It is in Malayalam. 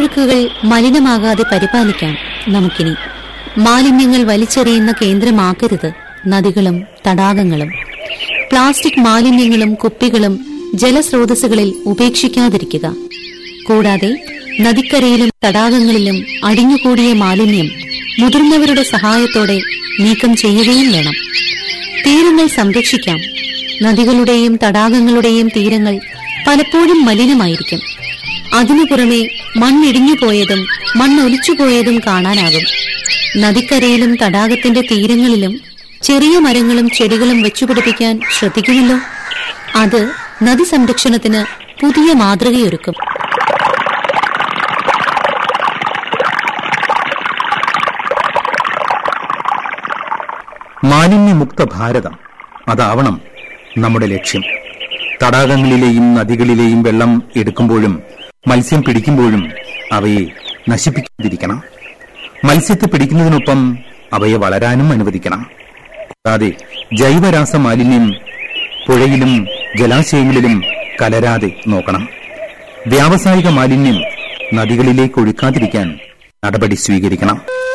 നീർച്ചാലുകൾ മലിനമാകാതെ പരിപാലിക്കാം നമുക്കിനി മാലിന്യങ്ങൾ വലിച്ചെറിയുന്ന കേന്ദ്രമാക്കരുത് നദികളും തടാകങ്ങളും പ്ലാസ്റ്റിക് മാലിന്യങ്ങളും കുപ്പികളും ജലസ്രോതസ്സുകളിൽ ഉപേക്ഷിക്കാതിരിക്കുക കൂടാതെ നദിക്കരയിലും തടാകങ്ങളിലും അടിഞ്ഞുകൂടിയ മാലിന്യം മുതിർന്നവരുടെ സഹായത്തോടെ നീക്കം ചെയ്യുകയും വേണം തീരങ്ങൾ സംരക്ഷിക്കാം നദികളുടെയും തടാകങ്ങളുടെയും തീരങ്ങൾ പലപ്പോഴും മലിനമായിരിക്കും അതിനു പുറമെ മണ്ണിടിഞ്ഞുപോയതും മണ്ണൊലിച്ചുപോയതും കാണാനാകും നദിക്കരയിലും തടാകത്തിന്റെ തീരങ്ങളിലും ചെറിയ മരങ്ങളും ചെടികളും വെച്ചുപിടിപ്പിക്കാൻ ശ്രദ്ധിക്കുമല്ലോ അത് നദി സംരക്ഷണത്തിന് പുതിയ മാതൃകയൊരുക്കും മാലിന്യമുക്ത ഭാരതം അതാവണം നമ്മുടെ ലക്ഷ്യം തടാകങ്ങളിലെയും നദികളിലെയും വെള്ളം എടുക്കുമ്പോഴും മത്സ്യം പിടിക്കുമ്പോഴും അവയെ നശിപ്പിക്കാതിരിക്കണം മത്സ്യത്തെ പിടിക്കുന്നതിനൊപ്പം അവയെ വളരാനും അനുവദിക്കണം കൂടാതെ ജൈവരാസ മാലിന്യം പുഴയിലും ജലാശയങ്ങളിലും കലരാതെ നോക്കണം വ്യാവസായിക മാലിന്യം നദികളിലേക്ക് ഒഴുക്കാതിരിക്കാൻ നടപടി സ്വീകരിക്കണം